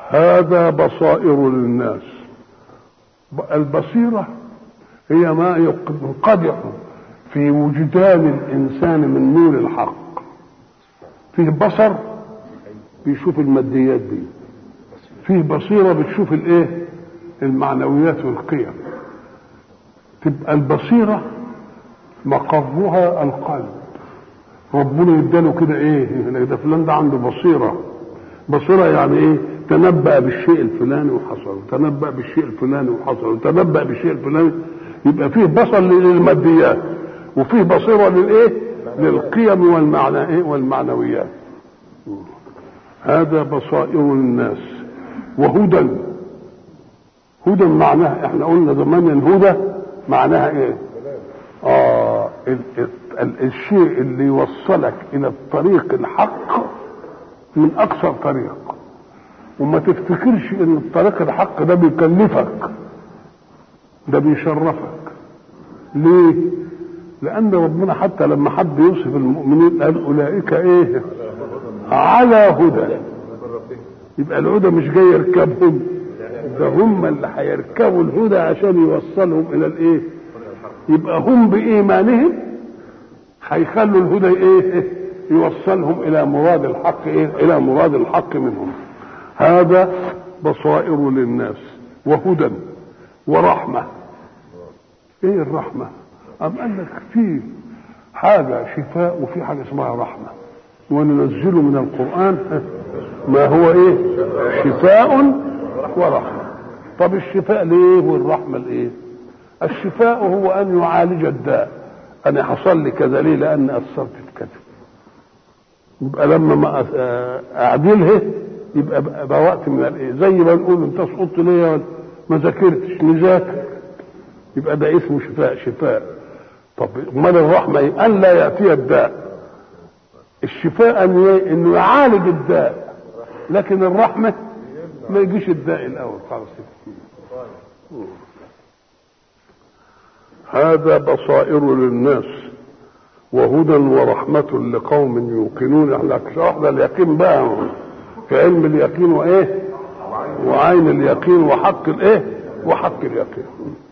هذا بصائر للناس البصيرة هي ما ينقدح في وجدان الإنسان من نور الحق فيه بصر بيشوف الماديات دي فيه بصيرة بتشوف الايه المعنويات والقيم تبقى البصيرة مقرها القلب ربنا يداله كده ايه ده فلان ده عنده بصيرة بصيرة يعني ايه تنبأ بالشيء الفلاني وحصل تنبأ بالشيء الفلاني وحصل تنبأ بالشيء الفلاني يبقى فيه بصر للماديات وفيه بصيرة للايه للقيم والمعنى ايه والمعنويات هذا بصائر للناس وهدى هدى معناها احنا قلنا زمان الهدى معناها ايه اه ال ال ال الشيء اللي يوصلك الى الطريق الحق من اقصر طريق وما تفتكرش ان الطريق الحق ده بيكلفك ده بيشرفك ليه لان ربنا حتى لما حب يوصف المؤمنين قال اولئك ايه على هدى يبقى الهدى مش جاي يركبهم ده هم اللي هيركبوا الهدى عشان يوصلهم الى الايه يبقى هم بايمانهم هيخلوا الهدى ايه يوصلهم الى مراد الحق ايه الى مراد الحق منهم هذا بصائر للناس وهدى ورحمه ايه الرحمه ام قال لك في حاجه شفاء وفي حاجه اسمها رحمه وننزل من القران ما هو ايه شفاء ورحمه طب الشفاء ليه والرحمه لايه الشفاء هو ان يعالج الداء انا حصل لي كذا ليه لان اثرت في كذا يبقى لما ما اعدلها يبقى بقى وقت من الايه زي ما نقول انت سقطت ليه ما ذاكرتش نذاكر يبقى ده اسمه شفاء شفاء طب امال الرحمه ايه؟ ان لا ياتي الداء الشفاء ان انه يعالج الداء لكن الرحمه ما يجيش الداء الاول خلاص هذا بصائر للناس وهدى ورحمة لقوم يوقنون احنا شرحنا اليقين بقى في علم اليقين وايه وعين اليقين وحق الايه وحق اليقين